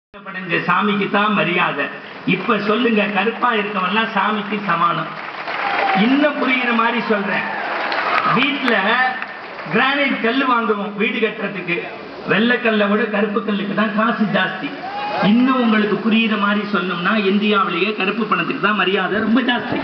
படைஞ்ச சாமிக்கு தான் மரியாதை இப்ப சொல்லுங்க கருப்பா இருக்கவன்லாம் சாமிக்கு சமானம் இன்னும் புரியுற மாதிரி சொல்றேன் வீட்டுல கிரானைட் கல் வாங்குவோம் வீடு கட்டுறதுக்கு வெள்ளைக்கல்லை விட கருப்பு கல்லுக்கு தான் காசு ஜாஸ்தி இன்னும் உங்களுக்கு புரியுற மாதிரி சொல்லணும்னா இந்தியாவிலேயே கருப்பு பணத்துக்கு தான் மரியாதை ரொம்ப ஜாஸ்தி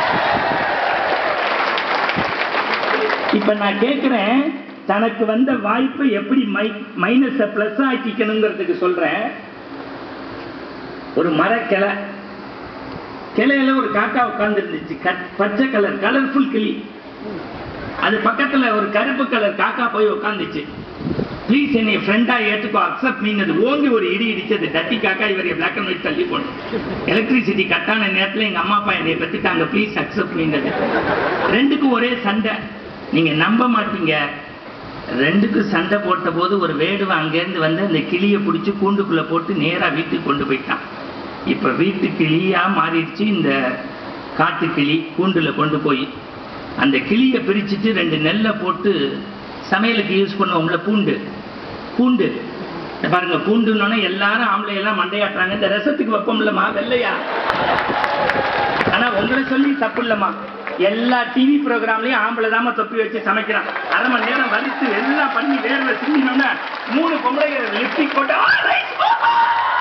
இப்ப நான் கேட்கிறேன் தனக்கு வந்த வாய்ப்பை எப்படி மை மைனஸை பிளஸ் ஆக்கிக்கணுங்கிறதுக்கு சொல்றேன் ஒரு மரக்கிளை கிளையில ஒரு காக்கா உட்கார்ந்து இருந்துச்சு பச்சை கலர் கலர்ஃபுல் கிளி அது பக்கத்துல ஒரு கருப்பு கலர் காக்கா போய் உட்காந்துச்சு ப்ளீஸ் என்னை ஃப்ரெண்டா ஏத்துக்கோ அக்செப்ட் மீனது ஓங்கி ஒரு இடி இடிச்சது டட்டி காக்கா இவரை பிளாக் அண்ட் ஒயிட் தள்ளி போடணும் எலக்ட்ரிசிட்டி கட்டான நேரத்துல எங்க அம்மா அப்பா என்னை பத்திட்டாங்க ப்ளீஸ் அக்செப்ட் மீனது ரெண்டுக்கும் ஒரே சண்டை நீங்க நம்ப மாட்டீங்க ரெண்டுக்கும் சண்டை போட்ட போது ஒரு வேடுவன் அங்கேருந்து வந்து அந்த கிளியை பிடிச்சி கூண்டுக்குள்ள போட்டு நேரா வீட்டுக்கு கொண்டு போயிட்டான் இப்ப வீட்டு கிளியா மாறிடுச்சு இந்த காட்டு கிளி கூண்டுல கொண்டு போய் அந்த கிளியை பிரிச்சுட்டு ரெண்டு நெல்லை போட்டு சமையலுக்கு யூஸ் பண்ணுவோம்ல பூண்டு பூண்டு இந்த பாருங்க பூண்டுன்னொன்னே எல்லாரும் ஆம்பளை எல்லாம் மண்டையாட்டுறாங்க இந்த ரசத்துக்கு வைப்போம்லம்மா வெள்ளையா ஆனா உங்களை சொல்லி தப்பு இல்லம்மா எல்லா டிவி ப்ரோக்ராம்லயும் ஆம்பளை தாம தொப்பி வச்சு சமைக்கிறான் அரை மணி நேரம் வலித்து எல்லாம் பண்ணி வேர்வை சிந்தினோம்னா மூணு பொம்பளைங்க லிப்டிக் போட்டு "ஆ, right, ஆ, ஆ."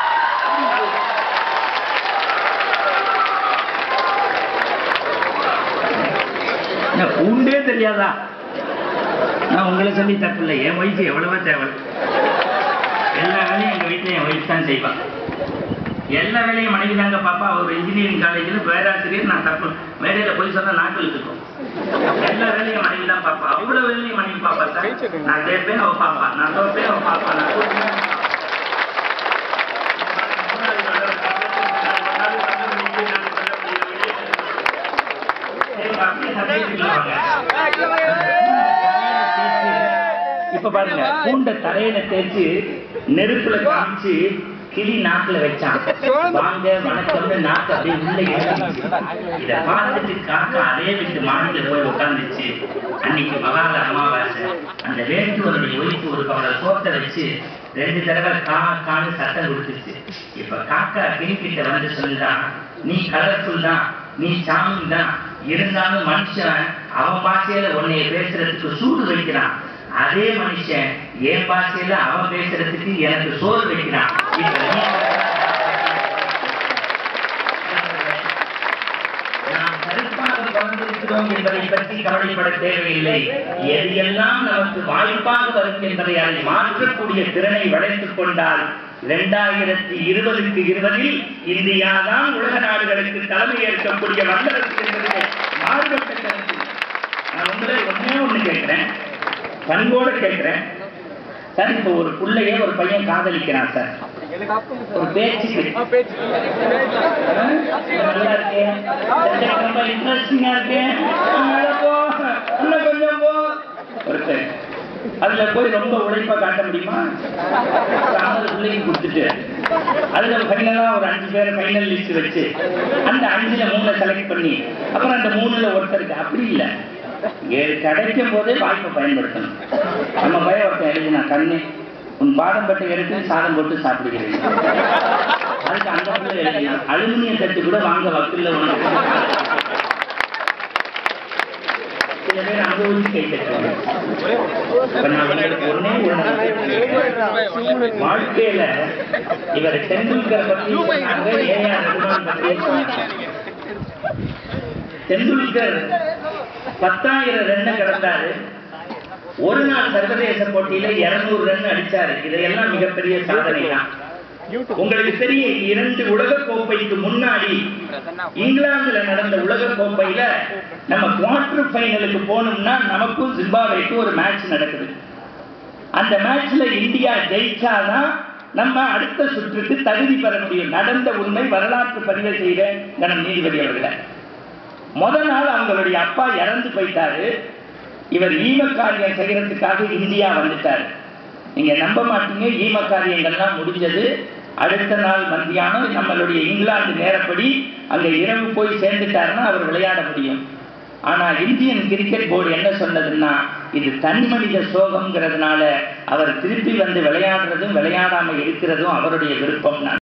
என்ன, பூண்டே தெரியாதா நான் உங்களை சொல்லி தப்பு இல்லை என் ஒய்ஃபு எவ்வளவோ தேவை எல்லா வேலையும் எங்க வீட்டுல என் ஒய்ஃப் தான் செய்வான் எல்லா வேலையும் மனைவி தாங்க பாப்பா ஒரு இன்ஜினியரிங் காலேஜில் பேராசிரியர் நான் தப்பு மேடையில போய் சொன்னா நாட்கள் இருக்கும் எல்லா வேலையும் மனைவி தான் பாப்பா அவ்வளவு வேலையும் மனைவி பாப்பா சார் நான் கேட்பேன் அவ பாப்பா நான் தோப்பேன் அவ பாப்பா நான் கூப்பிடுவேன் இப்ப பாருங்க பூண்ட தரையில தேய்ச்சு நெருப்புல காமிச்சு கிளி நாக்குல வச்சான் வாங்க வணக்கம்னு நாக்கு அப்படியே உள்ள இறங்கிச்சு இத பார்த்துட்டு காக்கா அதே வீட்டு மாடியில போய் உட்கார்ந்துச்சு அன்னைக்கு மகால அமாவாசை அந்த வேட்டுவனுடைய ஒய்ஃபு ஒரு கவலை சோத்தை வச்சு ரெண்டு தடவை கா கான்னு சத்தம் கொடுத்துச்சு இப்ப காக்கா கிளிக்கிட்ட வந்து சொல்லுதான் நீ கலர்ஃபுல் தான் நீ சாமி தான் இருந்தாலும் மனுஷன் அவன் பாஷையில உன்னைய பேசுறதுக்கு சூடு வைக்கிறான் அதே மனுஷன் என் பாஷையில அவன் பேசுறதுக்கு எனக்கு சோறு வைக்கிறான் இப்ப நீ நாம் கருப்பாக பிறந்திருக்கிறோம் என்பதை பற்றி கவலைப்பட தேவையில்லை எது எல்லாம் நமக்கு வாய்ப்பாக வரும் என்பதை அதை மாற்றக்கூடிய திறனை வளைத்துக் கொண்டால் இரண்டாயிரத்தி இருபதுக்கு இருபதில் இந்தியா தான் உலக நாடுகளுக்கு தலைமை ஏற்கக்கூடிய வல்லரசு என்பதிலே மாறுபட்ட கருத்து நான் உங்களை ஒன்னே ஒண்ணு கேட்கிறேன் பண்போட கேட்கிறேன் சார் இப்போ ஒரு பிள்ளைய ஒரு பையன் காதலிக்கிறான் சார் ஒரு பேச்சுக்கு நல்லா இருக்கே. ரொம்ப இன்ட்ரெஸ்டிங்கா இருக்கே. உள்ள போ. உள்ள கொஞ்சம் போ. ஒருத்தர். அதுல போய் ரொம்ப உழைப்பா காட்ட முடியுமா ஐம்பது பிள்ளைக்கு கொடுத்துட்டு அதுல ஃபைனலா ஒரு அஞ்சு பேரை ஃபைனல் லிஸ்ட் வச்சு அந்த அஞ்சுல மூணை செலக்ட் பண்ணி அப்புறம் அந்த மூணுல ஒருத்தருக்கு அப்படி இல்லை ஏ- கிடைக்கும் போதே வாய்ப்பை பயன்படுத்தணும் நம்ம பையன் ஒருத்தன் எழுதினா கண்ணு உன் பாதம் பட்டு எடுத்து சாதம் போட்டு சாப்பிடுகிறேன் அதுக்கு அந்த பிள்ளை எழுதினா அலுமினிய தட்டு கூட வாங்க வக்கில்ல உனக்கு சில பேர் அனுபவிச்சு கை தட்டுவாங்க இப்ப நான் உங்களுக்கு ஒண்ணே ஒண்ணு வாழ்க்கையில இவர் டெண்டுல்கர் பத்தி சொன்னாங்க ஏஆர் ரகுமான் பத்தி சொன்னாங்க டெண்டுல்கர் பத்தாயிரம் ரன் கடந்தாரு ஒரு நாள் சர்வதேச போட்டியில 200 ரன் அடிச்சாரு இதையெல்லாம் மிகப்பெரிய சாதனை தான் உங்களுக்கு தெரியும் இரண்டு உலக கோப்பைக்கு முன்னாடி இங்கிலாந்துல நடந்த உலக கோப்பையில நம்ம குவார்டர் ஃபைனலுக்கு போனோம்னா நமக்கும் ஜிம்பாப்வேக்கும் ஒரு மேட்ச் நடக்குது அந்த மேட்ச்ல இந்தியா ஜெயிச்சாதான் நம்ம அடுத்த சுற்றுக்கு தகுதி பெற முடியும் நடந்த உண்மை வரலாற்று பதிவு செய்த கணம் நீதிபதி அவர்களை முத நாள் அவங்களுடைய அப்பா இறந்து போயிட்டாரு இவர் ஈம காரியம் செய்யறதுக்காக இந்தியா வந்துட்டாரு நீங்க நம்ப மாட்டீங்க ஈம காரியங்கள்லாம் முடிஞ்சது அடுத்த நாள் மத்தியானம் நம்மளுடைய இங்கிலாந்து நேரப்படி அங்க இரவு போய் சேர்ந்துட்டாருன்னா அவர் விளையாட முடியும் ஆனா இந்தியன் கிரிக்கெட் போர்டு என்ன சொன்னதுன்னா இது தனி மனித சோகம்ங்கிறதுனால அவர் திருப்பி வந்து விளையாடுறதும் விளையாடாம இருக்கிறதும் அவருடைய விருப்பம் நான்